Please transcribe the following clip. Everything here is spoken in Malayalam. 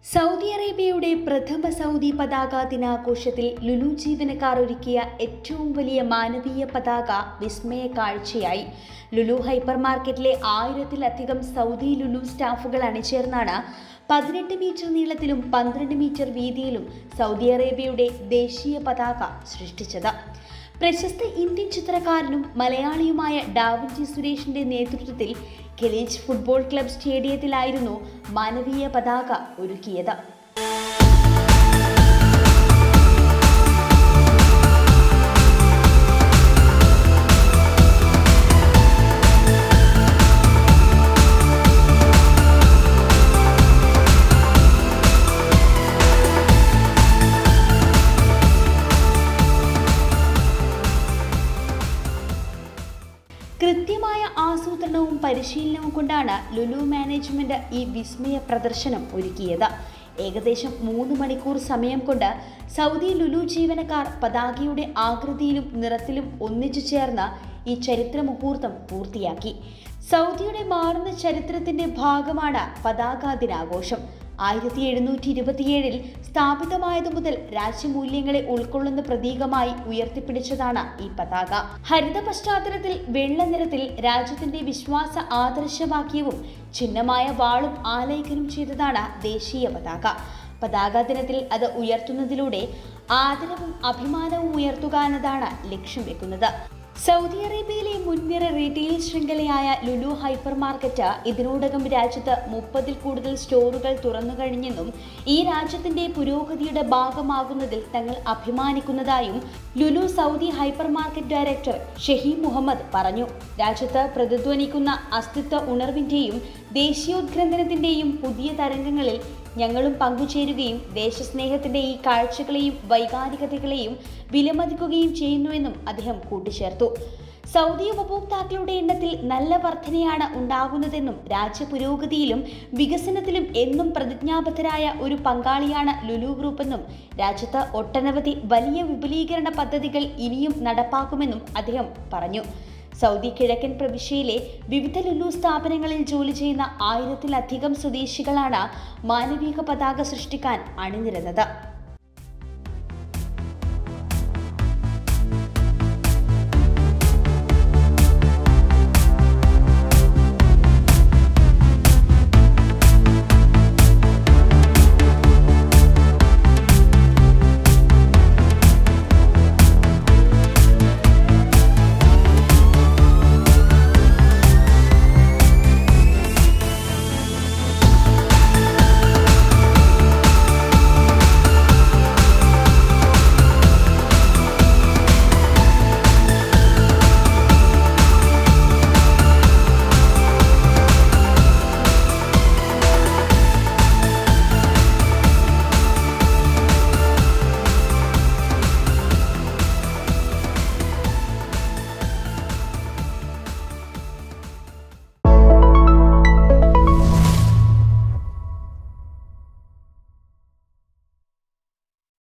സൗദി അറേബ്യയുടെ പ്രഥമ സൗദി പതാക ദിനാഘോഷത്തിൽ ലുലു ജീവനക്കാർ ഒരുക്കിയ ഏറ്റവും വലിയ മാനവീയ പതാക വിസ്മയ കാഴ്ചയായി ലുലു ഹൈപ്പർ മാർക്കറ്റിലെ ആയിരത്തിലധികം സൗദി ലുലു സ്റ്റാഫുകൾ അണിചേർന്നാണ് പതിനെട്ട് മീറ്റർ നീളത്തിലും പന്ത്രണ്ട് മീറ്റർ വീതിയിലും സൗദി അറേബ്യയുടെ ദേശീയ പതാക സൃഷ്ടിച്ചത് പ്രശസ്ത ഇന്ത്യൻ ചിത്രകാരനും മലയാളിയുമായ ഡാവിഞ്ചി സുരേഷിന്റെ നേതൃത്വത്തിൽ ഖലീജ് ഫുട്ബോൾ ക്ലബ് സ്റ്റേഡിയത്തിലായിരുന്നു മാനവീയ പതാക ഒരുക്കിയത് കൃത്യമായ ആസൂത്രണവും പരിശീലനവും കൊണ്ടാണ് ലുലു മാനേജ്മെന്റ് ഈ വിസ്മയ പ്രദർശനം ഒരുക്കിയത് ഏകദേശം മൂന്ന് മണിക്കൂർ സമയം കൊണ്ട് സൗദി ലുലു ജീവനക്കാർ പതാകയുടെ ആകൃതിയിലും നിറത്തിലും ഒന്നിച്ചു ചേർന്ന് ഈ ചരിത്ര മുഹൂർത്തം പൂർത്തിയാക്കി സൗദിയുടെ മാറുന്ന ചരിത്രത്തിന്റെ ഭാഗമാണ് പതാക ദിനാഘോഷം ആയിരത്തി എഴുന്നൂറ്റി ഇരുപത്തിയേഴിൽ സ്ഥാപിതമായതു മുതൽ രാജ്യമൂല്യങ്ങളെ ഉൾക്കൊള്ളുന്ന പ്രതീകമായി ഉയർത്തിപ്പിടിച്ചതാണ് ഈ പതാക ഹരിത പശ്ചാത്തലത്തിൽ വെള്ള നിറത്തിൽ രാജ്യത്തിന്റെ വിശ്വാസ ആദർശവാക്യവും ചിഹ്നമായ വാളും ആലേഖനം ചെയ്തതാണ് ദേശീയ പതാക പതാക ദിനത്തിൽ അത് ഉയർത്തുന്നതിലൂടെ ആദരവും അഭിമാനവും ഉയർത്തുക എന്നതാണ് ലക്ഷ്യം വെക്കുന്നത് സൗദി അറേബ്യയിലെ മുൻനിര റീറ്റെയിൽ ശൃംഖലയായ ലുലു ഹൈപ്പർ മാർക്കറ്റ് ഇതിനോടകം രാജ്യത്ത് മുപ്പതിൽ കൂടുതൽ സ്റ്റോറുകൾ തുറന്നു കഴിഞ്ഞെന്നും ഈ രാജ്യത്തിന്റെ പുരോഗതിയുടെ ഭാഗമാകുന്നതിൽ തങ്ങൾ അഭിമാനിക്കുന്നതായും Lulu Saudi hypermarket director Shaheem Muhammad പറഞ്ഞു രാജ്യത്ത് പ്രതിധ്വനിക്കുന്ന അസ്തിത്വ ഉണർവിന്റെയും ദേശീയോദ്ഗ്രഥനത്തിന്റെയും പുതിയ തരംഗങ്ങളിൽ ഞങ്ങളും പങ്കുചേരുകയും ദേശസ്നേഹത്തിന്റെ ഈ കാഴ്ചകളെയും വൈകാരികതകളെയും വിലമതിക്കുകയും ചെയ്യുന്നുവെന്നും അദ്ദേഹം കൂട്ടിച്ചേർത്തു സൗദി ഉപഭോക്താക്കളുടെ എണ്ണത്തിൽ നല്ല വർധനയാണ് ഉണ്ടാകുന്നതെന്നും രാജ്യ പുരോഗതിയിലും വികസനത്തിലും എന്നും പ്രതിജ്ഞാബദ്ധരായ ഒരു പങ്കാളിയാണ് ലുലു ഗ്രൂപ്പെന്നും രാജ്യത്ത് ഒട്ടനവധി വലിയ വിപുലീകരണ പദ്ധതികൾ ഇനിയും നടപ്പാക്കുമെന്നും അദ്ദേഹം പറഞ്ഞു സൗദി കിഴക്കൻ പ്രവിശ്യയിലെ വിവിധ ലുലു സ്ഥാപനങ്ങളിൽ ജോലി ചെയ്യുന്ന ആയിരത്തിലധികം സ്വദേശികളാണ് മാനവിക പതാക സൃഷ്ടിക്കാൻ അണിനിരന്നത്